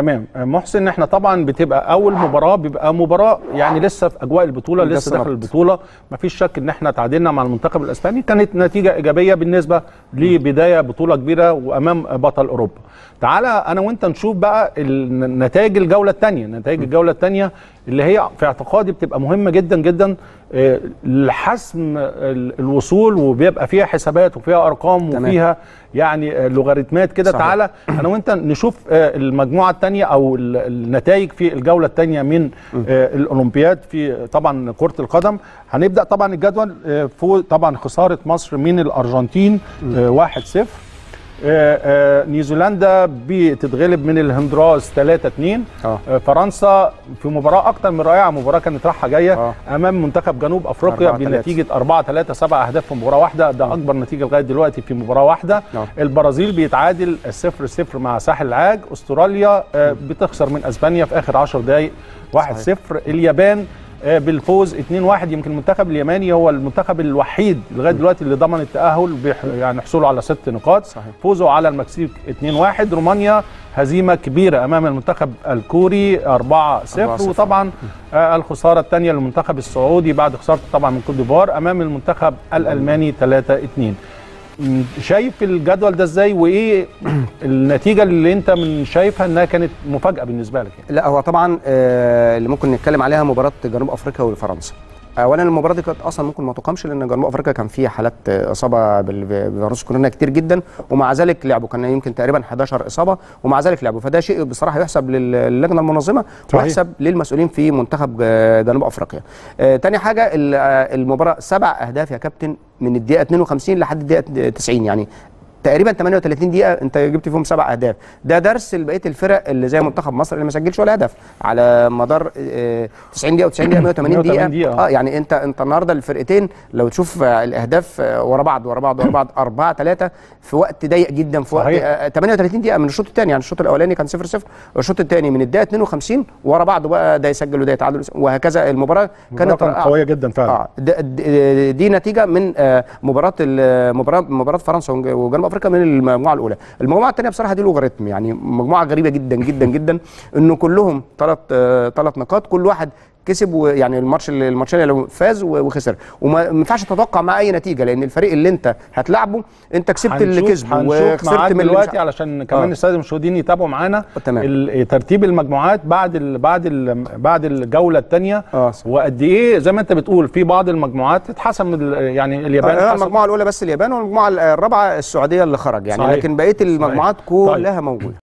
تمام محسن احنا طبعا بتبقى اول مباراه بيبقى مباراه يعني لسه في اجواء البطوله ده لسه داخل بالظبط. البطوله مفيش شك ان احنا تعادلنا مع المنتخب الاسباني كانت نتيجه ايجابيه بالنسبه لبدايه بطوله كبيره وامام بطل اوروبا تعالى انا وانت نشوف بقى ال- نتائج الجوله الثانيه نتائج الجوله الثانيه اللي هي في اعتقادي بتبقى مهمه جدا جدا آه، لحسم ال- الوصول وبيبقى فيها حسابات وفيها ارقام تمام. وفيها يعني آه، لوغاريتمات كده صحيح. تعالى انا وانت نشوف آه، المجموعه الثانيه او ال- النتائج في الجوله الثانيه من آه، الاولمبياد في طبعا كره القدم هنبدا طبعا الجدول آه، فوق طبعا خساره مصر من الارجنتين آه، 1-0 آه، آه، نيوزيلندا بتتغلب من الهندراس 3 2 اه فرنسا في مباراه اكتر من رائعه مباراه كانت رايحه جايه آه. امام منتخب جنوب افريقيا 4-3. بنتيجه 4 3 7 اهداف في مباراه واحده ده اكبر نتيجه لغايه دلوقتي في مباراه واحده نعم. البرازيل بيتعادل 0 0 مع ساحل العاج استراليا آه، بتخسر من اسبانيا في اخر 10 دقائق 1 0 اليابان آه، بالفوز 2-1 يمكن المنتخب الياباني هو المنتخب الوحيد لغايه دلوقتي اللي ضمن التاهل بح- يعني حصوله على ست نقاط صحيح. فوزوا على المكسيك 2-1 رومانيا هزيمه كبيره امام المنتخب الكوري 4-0 4-0. وطبعا آه، الخساره الثانيه للمنتخب السعودي بعد خسارته طبعا من كوت ديفوار امام المنتخب الالماني 3-2 م، شايف الجدول ده ازاي وايه النتيجه اللي انت من شايفها انها كانت مفاجاه بالنسبه لك يعني. لا هو طبعا آه، اللي ممكن نتكلم عليها مباراه جنوب افريقيا وفرنسا اولا المباراه دي كانت اصلا ممكن ما تقامش لان جنوب افريقيا كان فيها حالات آه، اصابه بال- بفيروس كورونا كتير جدا ومع ذلك لعبوا كان يمكن تقريبا 11 اصابه ومع ذلك لعبوا فده شيء بصراحه يحسب لل- للجنه المنظمه صحيح. ويحسب للمسؤولين في منتخب آه، جنوب افريقيا آه، تاني حاجه ال- آه، المباراه سبع اهداف يا كابتن من الدقيقه 52 لحد الدقيقه 90 يعني تقريبا 38 دقيقه انت جبت فيهم سبع اهداف ده درس لبقيه الفرق اللي زي منتخب مصر اللي ما سجلش ولا هدف على مدار آه، 90 دقيقه و90 دقيقه 180 دقيقه 180 دقيقة. اه يعني انت انت النهارده الفرقتين لو تشوف آه، الاهداف آه، ورا بعض ورا بعض ورا بعض 4 3 في وقت ضيق جدا في وقت صحيح. آه، 38 دقيقه من الشوط الثاني يعني الشوط الاولاني كان 0 0 والشوط الثاني من الدقيقه 52 ورا بعض بقى ده يسجل وده يتعادل وهكذا المباراه كانت كانت رائعة. قويه جدا فعلا اه د- د- دي نتيجه من آه، مباراه ال- مباراه مباراه فرنسا وج- وجنوب افريقيا من المجموعه الاولى المجموعه الثانيه بصراحه دي لوغاريتم يعني مجموعه غريبه جدا جدا جدا انه كلهم ثلاث ثلاث نقاط كل واحد كسب ويعني الماتش اللي- الماتشين اللي فاز و- وخسر وما ما ينفعش تتوقع مع اي نتيجه لان الفريق اللي انت هتلعبه انت كسبت اللي هنشوف- كسبه هنشوف وخسرت معاك من اللي مش دلوقتي علشان كمان آه. الساده المشاهدين يتابعوا معانا تمام. ال- ترتيب المجموعات بعد ال بعد ال بعد الجوله الثانيه اه وقد ايه زي ما انت بتقول في بعض المجموعات اتحسم ال- يعني اليابان آه، حسم المجموعه الاولى بس اليابان والمجموعه الرابعه السعوديه اللي خرج يعني صحيح. لكن بقيه المجموعات طيب. كلها موجوده